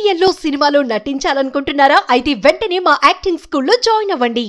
సీరియల్లో సినిమాలో నటించాలనుకుంటున్నారా అయితే వెంటనే మా యాక్టింగ్ స్కూల్లో జాయిన్ అవ్వండి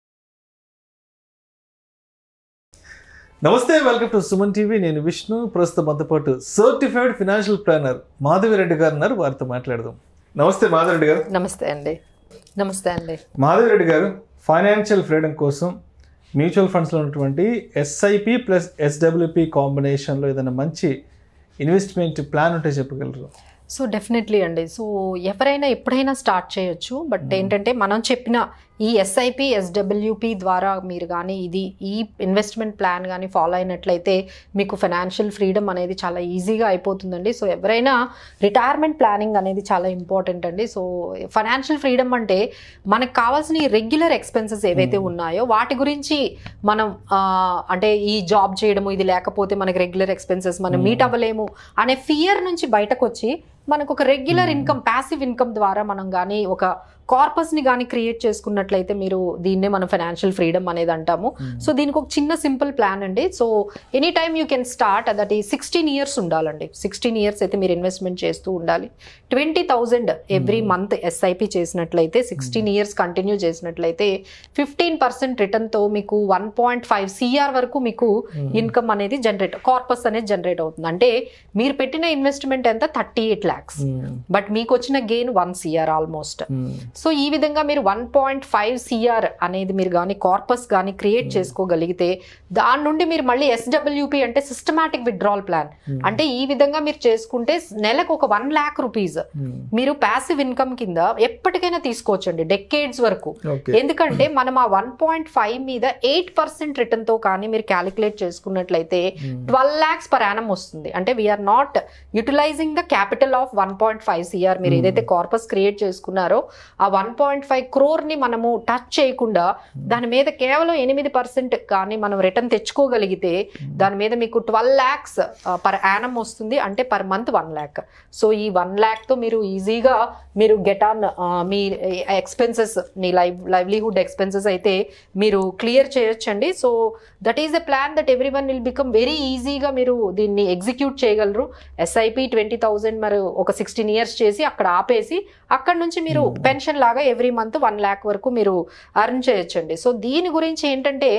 నమస్తే వెల్కమ్ టు సుమన్ టీవీ నేను విష్ణు ప్రస్తుతం మనతో పాటు సర్టిఫైడ్ ఫినాన్షియల్ ప్లానర్ మాధవిరెడ్డి గారు ఉన్నారు వారితో మాట్లాడదాం నమస్తే మాధవిరెడ్డి గారు నమస్తే అండి నమస్తే అండి మాధవిరెడ్డి గారు ఫైనాన్షియల్ ఫ్రీడమ్ కోసం మ్యూచువల్ ఫండ్స్లో ఉన్నటువంటి ఎస్ఐపి ప్లస్ ఎస్డబ్ల్యూపి కాంబినేషన్లో ఏదైనా మంచి ఇన్వెస్ట్మెంట్ ప్లాన్ ఉంటే చెప్పగలరు సో డెఫినెట్లీ అండి సో ఎవరైనా ఎప్పుడైనా స్టార్ట్ చేయొచ్చు బట్ ఏంటంటే మనం చెప్పిన ఈ ఎస్ఐపి ఎస్డబ్ల్యూపి ద్వారా మీరు కానీ ఇది ఈ ఇన్వెస్ట్మెంట్ ప్లాన్ కానీ ఫాలో అయినట్లయితే మీకు ఫైనాన్షియల్ ఫ్రీడమ్ అనేది చాలా ఈజీగా అయిపోతుందండి సో ఎవరైనా రిటైర్మెంట్ ప్లానింగ్ అనేది చాలా ఇంపార్టెంట్ అండి సో ఫైనాన్షియల్ ఫ్రీడమ్ అంటే మనకు కావాల్సిన రెగ్యులర్ ఎక్స్పెన్సెస్ ఏవైతే ఉన్నాయో వాటి గురించి మనం ఆ, అంటే ఈ జాబ్ చేయడము ఇది లేకపోతే మనకి రెగ్యులర్ ఎక్స్పెన్సెస్ మనం మీట్ అవ్వలేము అనే ఫియర్ నుంచి బయటకు వచ్చి మనకు ఒక రెగ్యులర్ ఇన్కమ్ ప్యాసివ్ ఇన్కమ్ ద్వారా మనం కానీ ఒక కార్పస్ని కానీ క్రియేట్ చేసుకున్నట్లయితే మీరు దీన్నే మనం ఫైనాన్షియల్ ఫ్రీడమ్ అనేది అంటాము సో దీనికి ఒక చిన్న సింపుల్ ప్లాన్ అండి so any time you can start that ఈ సిక్స్టీన్ ఇయర్స్ ఉండాలండి సిక్స్టీన్ ఇయర్స్ అయితే మీరు ఇన్వెస్ట్మెంట్ చేస్తూ ఉండాలి twenty thousand every month SIP చేసినట్లయితే సిక్స్టీన్ ఇయర్స్ కంటిన్యూ చేసినట్లయితే ఫిఫ్టీన్ పర్సెంట్ రిటర్న్తో మీకు వన్ పాయింట్ ఫైవ్ సిఆర్ వరకు మీకు ఇన్కమ్ అనేది జనరేట్ కార్పస్ అనేది జనరేట్ అవుతుంది అంటే మీరు పెట్టిన ఇన్వెస్ట్మెంట్ ఎంత థర్టీ ఎయిట్ ల్యాక్స్ బట్ మీకు వచ్చిన gain one CR almost so ఈ విధంగా మీరు వన్ పాయింట్ ఫైవ్ సిఆర్ అనేది మీరు కానీ కార్పస్ కానీ క్రియేట్ చేసుకోగలిగితే దాని నుండి మీరు మళ్ళీ ఎస్డబ్ల్యూపి అంటే సిస్టమాటిక్ విత్డ్రాల్ ప్లాన్ అంటే ఈ విధంగా మీరు చేసుకుంటే నెలకు ఒక వన్ ల్యాక్ రూపీస్ మీరు ప్యాసివ్ ఇన్కమ్ కింద ఎప్పటికైనా తీసుకోవచ్చండి డెకేడ్స్ వరకు ఓకే ఎందుకంటే మనం ఆ వన్ పాయింట్ ఫైవ్ మీద ఎయిట్ పర్సెంట్ రిటర్న్ తో కానీ మీరు క్యాలిక్యులేట్ చేసుకున్నట్లయితే ట్వెల్వ్ ల్యాక్స్ పర్ యానం వస్తుంది అంటే we are not utilising the capital of one point five CR మీరు ఏదైతే కార్పస్ క్రియేట్ చేసుకున్నారో ఆ వన్ పాయింట్ ఫైవ్ క్రోర్ ని మనము టచ్ చేయకుండా దాని మీద కేవలం ఎనిమిది పర్సెంట్ కానీ మనం రిటర్న్ తెచ్చుకోగలిగితే దాని మీద మీకు ట్వెల్వ్ ల్యాక్స్ పర్ యానం వస్తుంది అంటే per month one lakh so ఈ వన్ ల్యాక్తో మీరు ఈజీగా మీరు గెట్ ఆన్ మీ ఎక్స్పెన్సెస్ మీ లైవ్ లైవ్లీహుడ్ ఎక్స్పెన్సెస్ అయితే మీరు క్లియర్ చేయొచ్చండి so that is a plan that every one will become very ఈజీగా మీరు దీన్ని ఎగ్జిక్యూట్ చేయగలరు ఎస్ఐపి ట్వంటీ థౌజండ్ మరి ఒక సిక్స్టీన్ ఇయర్స్ చేసి అక్కడ ఆపేసి అక్కడ నుంచి మీరు పెన్షన్ లాగా ఎవ్రీ మంత్ వన్ ల్యాక్ వరకు మీరు అర్న్ చేయొచ్చండి సో దీని గురించి ఏంటంటే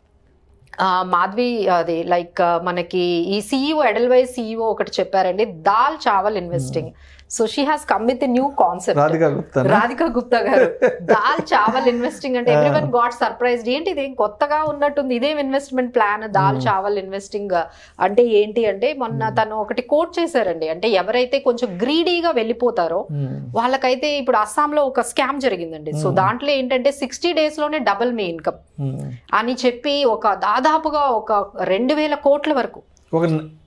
ఆ, మాధవి అది లైక్ మనకి ఈ సిఇఓ ఎడల్వైజ్ సిఇఓ ఒకటి చెప్పారండి dal chawal investing so she has come with new concept Radhika Gupta Radhika Gupta garu dal chawal investing అంటే ఎవ్రీ వన్ గాట్ సర్ప్రైజ్డ్ ఏంటి ఇది కొత్తగా ఉన్నట్టుంది ఇదేం investment plan dal chawal investing అంటే ఏంటి అంటే మొన్న తను ఒకటి కోట్ చేశారండి అంటే ఎవరైతే కొంచెం గ్రీడీగా వెళ్ళిపోతారో వాళ్ళకైతే ఇప్పుడు అస్సాంలో ఒక స్కామ్ జరిగిందండి సో దాంట్లో ఏంటంటే సిక్స్టీ డేస్ లోనే డబుల్ మీ ఇన్కమ్ అని చెప్పి ఒక దాదాపుగా ఒక రెండు వేల కోట్ల వరకు ఒక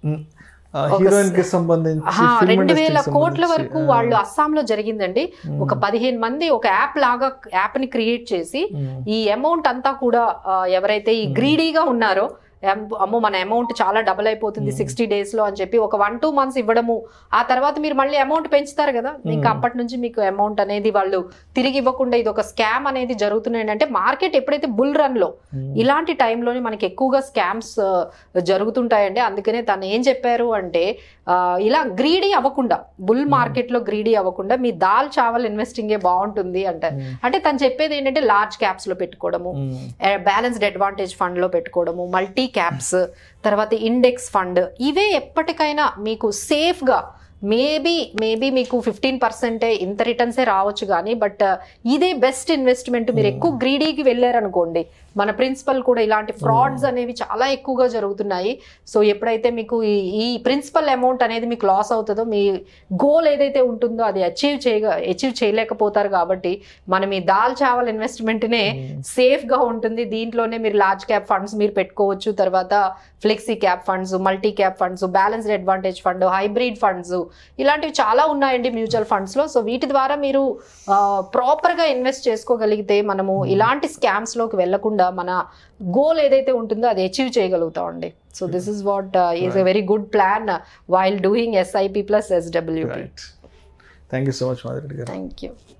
హీరోయిన్ కి సంబంధించి ఆహా, film రెండు industry వేల కి కోట్ల సంబంధించి, వరకు ఆ, వాళ్ళు అస్సాంలో జరిగిందండి ఒక పదిహేను మంది ఒక యాప్ లాగా యాప్ ని క్రియేట్ చేసి ఉమ్, ఈ అమౌంట్ అంతా కూడా ఆ, ఎవరైతే ఈ గ్రీడీగా ఉన్నారో ఎం- అమ్మో మన అమౌంట్ చాలా డబుల్ అయిపోతుంది సిక్స్టీ డేస్ లో అని చెప్పి ఒక వన్ టూ మంత్స్ ఇవ్వడము ఆ తర్వాత మీరు మళ్ళీ అమౌంట్ పెంచుతారు కదా ఇంకా అప్పటి నుంచి మీకు అమౌంట్ అనేది వాళ్ళు తిరిగి ఇవ్వకుండా ఇది ఒక స్కామ్ అనేది జరుగుతున్నాయి అంటే మార్కెట్ ఎప్పుడైతే బుల్ రన్ లో ఇలాంటి టైంలోనే మనకి ఎక్కువగా స్కామ్స్ జరుగుతుంటాయండి అందుకనే తను ఏం చెప్పారు అంటే ఆ, ఇలా గ్రీడీ అవ్వకుండా బుల్ మార్కెట్ లో గ్రీడీ అవ్వకుండా మీ దాల్ చావల్ ఇన్వెస్టింగే బాగుంటుంది అంటారు అంటే తను చెప్పేది ఏంటంటే లార్జ్ క్యాప్స్ లో పెట్టుకోవడము ఉమ్, బ్యాలెన్స్డ్ అడ్వాంటేజ్ ఫండ్ లో పెట్టుకోవడము మల్టీ క్యాప్స్ తర్వాత ఇండెక్స్ ఫండ్ ఇవే ఎప్పటికైనా మీకు సేఫ్ గా మేబీ మేబీ మీకు ఫిఫ్టీన్ పర్సెంటే ఇంత రిటర్న్సే రావచ్చు కానీ బట్ ఇదే బెస్ట్ ఇన్వెస్ట్మెంట్ మీరు ఎక్కువ గ్రీడీకి వెళ్ళారనుకోండి మన ప్రిన్సిపల్ కూడా ఇలాంటి ఫ్రాడ్స్ అనేవి చాలా ఎక్కువగా జరుగుతున్నాయి సో ఎప్పుడైతే మీకు ఈ ఈ ప్రిన్సిపల్ అమౌంట్ అనేది మీకు లాస్ అవుతుందో మీ గోల్ ఏదైతే ఉంటుందో అది అచీవ్ చేయగా అచీవ్ చేయలేకపోతారు కాబట్టి మనం ఈ దాల్ చావల్ ఇన్వెస్ట్మెంట్నే సేఫ్గా ఉంటుంది దీంట్లోనే మీరు లార్జ్ క్యాప్ ఫండ్స్ మీరు పెట్టుకోవచ్చు తర్వాత flexi cap funds multi cap funds balanced advantage fund hybrid funds ఇలాంటివి చాలా ఉన్నాయండి మ్యూచువల్ ఫండ్స్లో సో వీటి ద్వారా మీరు ప్రాపర్గా ఇన్వెస్ట్ చేసుకోగలిగితే మనము ఇలాంటి స్కామ్స్లోకి వెళ్లకుండా మన గోల్ ఏదైతే ఉంటుందో అది అచీవ్ చేయగలుగుతామండి so this is what is a very good plan while doing SIP plus SWP right thank you so much Madhu Reddy garu thank you